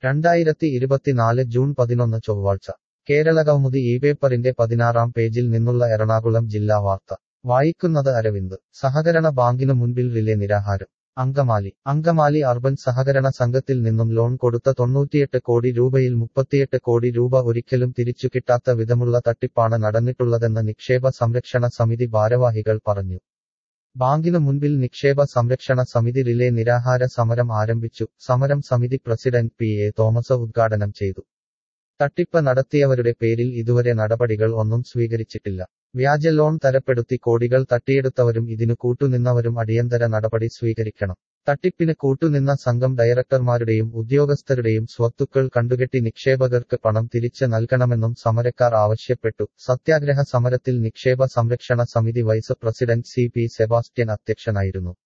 രണ്ടായിരത്തി ഇരുപത്തിനാല് ജൂൺ പതിനൊന്ന് ചൊവ്വാഴ്ച കേരളകൗമുദി ഈ പേപ്പറിന്റെ പതിനാറാം പേജിൽ നിന്നുള്ള എറണാകുളം ജില്ലാ വാർത്ത വായിക്കുന്നത് അരവിന്ദ് സഹകരണ ബാങ്കിനു മുൻപിൽ റിലേ നിരാഹാരം അങ്കമാലി അങ്കമാലി അർബൻ സഹകരണ സംഘത്തിൽ നിന്നും ലോൺ കൊടുത്ത തൊണ്ണൂറ്റിയെട്ട് കോടി രൂപയിൽ മുപ്പത്തിയെട്ട് കോടി രൂപ ഒരിക്കലും തിരിച്ചു കിട്ടാത്ത വിധമുള്ള തട്ടിപ്പാണ് നടന്നിട്ടുള്ളതെന്ന് നിക്ഷേപ സംരക്ഷണ സമിതി ഭാരവാഹികൾ പറഞ്ഞു ബാങ്കിനു മുൻപിൽ നിക്ഷേപ സംരക്ഷണ സമിതി റിലേ നിരാഹാര സമരം ആരംഭിച്ചു സമരം സമിതി പ്രസിഡന്റ് പി എ തോമസ് ഉദ്ഘാടനം ചെയ്തു തട്ടിപ്പ് നടത്തിയവരുടെ പേരിൽ ഇതുവരെ നടപടികൾ ഒന്നും സ്വീകരിച്ചിട്ടില്ല വ്യാജ ലോൺ തരപ്പെടുത്തി കോടികൾ തട്ടിയെടുത്തവരും ഇതിനു കൂട്ടുനിന്നവരും അടിയന്തര നടപടി സ്വീകരിക്കണം തട്ടിപ്പിന് കൂട്ടുനിന്ന സംഘം ഡയറക്ടർമാരുടെയും ഉദ്യോഗസ്ഥരുടെയും സ്വത്തുക്കൾ കണ്ടുകെട്ടി നിക്ഷേപകർക്ക് പണം തിരിച്ച് നൽകണമെന്നും സമരക്കാർ ആവശ്യപ്പെട്ടു സത്യാഗ്രഹ സമരത്തിൽ നിക്ഷേപ സംരക്ഷണ സമിതി vice president C P Sebastian അധ്യക്ഷനായിരുന്നു